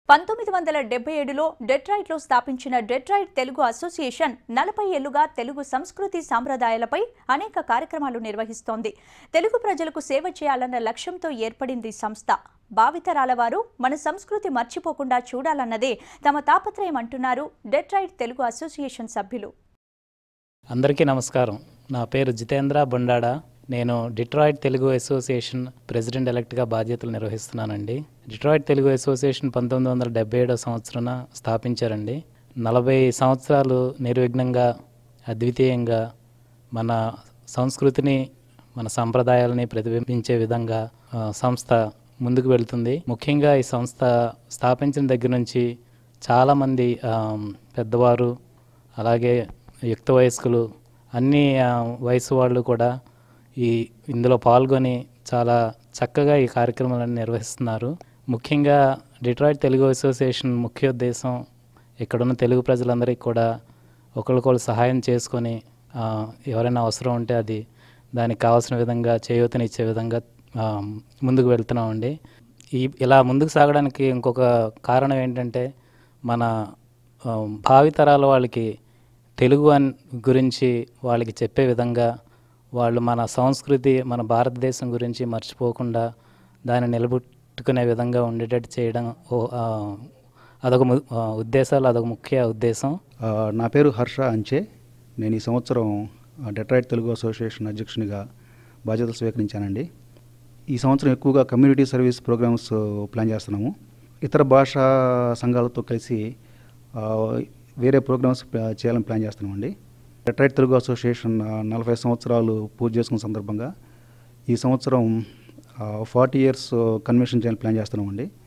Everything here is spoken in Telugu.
పంతొమ్మిది వందల డెబ్బై ఏడులో డెట్రాయిట్లో స్థాపించిన డెట్రాయిట్ తెలుగు అసోసియేషన్ నలభై ఏళ్లుగా తెలుగు సంస్కృతి సాంప్రదాయాలపై అనేక కార్యక్రమాలు నిర్వహిస్తోంది తెలుగు ప్రజలకు సేవ చేయాలన్న లక్ష్యంతో ఏర్పడింది ఈ సంస్థ భావితరాల వారు మన సంస్కృతి మర్చిపోకుండా చూడాలన్నదే తమ తాపత్రయం అంటున్నారు డెట్రాయిట్ తెలుగు అసోసియేషన్ సభ్యులు అందరికీ నమస్కారం నా పేరు జితేంద్ర బొండాడ నేను డిట్రాయిట్ తెలుగు అసోసియేషన్ ప్రెసిడెంట్ ఎలక్ట్గా బాధ్యతలు నిర్వహిస్తున్నానండి డిట్రాయిట్ తెలుగు అసోసియేషన్ పంతొమ్మిది వందల డెబ్బై ఏడో సంవత్సరాన స్థాపించారండి నలభై సంవత్సరాలు నిర్విఘ్నంగా అద్వితీయంగా మన సంస్కృతిని మన సంప్రదాయాలని ప్రతిబింబించే విధంగా ఆ, సంస్థ ముందుకు వెళ్తుంది ముఖ్యంగా ఈ సంస్థ స్థాపించిన దగ్గర నుంచి చాలామంది ఆ, పెద్దవారు అలాగే యుక్త వయస్కులు అన్ని ఆ, వయసు వాళ్ళు కూడా ఈ ఇందులో పాల్గొని చాలా చక్కగా ఈ కార్యక్రమాలను నిర్వహిస్తున్నారు ముఖ్యంగా డిట్రాయిట్ తెలుగు అసోసియేషన్ ముఖ్య ఉద్దేశం ఇక్కడున్న తెలుగు ప్రజలందరికీ కూడా ఒకరికొకరు సహాయం చేసుకొని ఆ, ఎవరైనా అవసరం ఉంటే అది దానికి కావాల్సిన విధంగా చేయూతనిచ్చే విధంగా ఆ, ముందుకు వెళ్తున్నామండి ఈ ఇలా ముందుకు సాగడానికి ఇంకొక కారణం ఏంటంటే మన ఆ, భావితరాల వాళ్ళకి తెలుగు అన్ గురించి వాళ్ళకి చెప్పే విధంగా వాళ్ళు మన సంస్కృతి మన భారతదేశం గురించి మర్చిపోకుండా దాన్ని నిలబెట్టుకునే విధంగా ఉండేటట్టు చేయడం ఓ, ఆ, అదొక ము- ఆ, ఉద్దేశాలు అదొక ముఖ్య ఉద్దేశం ఆ, నా పేరు హర్ష అంచే నేను ఈ సంవత్సరం ఆ, డెట్రాయిట్ తెలుగు అసోసియేషన్ అధ్యక్షునిగా బాధ్యతలు స్వీకరించానండి ఈ సంవత్సరం ఎక్కువగా కమ్యూనిటీ సర్వీస్ ప్రోగ్రామ్స్ ప్లాన్ చేస్తున్నాము ఇతర భాషా సంఘాలతో కలిసి ఆ, వేరే ప్రోగ్రామ్స్ ప్లా- చేయాలని ప్లాన్ చేస్తున్నామండి డెట్రాయిట్ తెలుగు అసోసియేషన్ ఆ, నలభై సంవత్సరాలు పూర్తి చేసుకున్న సందర్భంగా ఈ సంవత్సరం ఫార్టీ ఇయర్స్ కన్వెన్షన్ చేయాలని ప్లాన్ చేస్తున్నామండి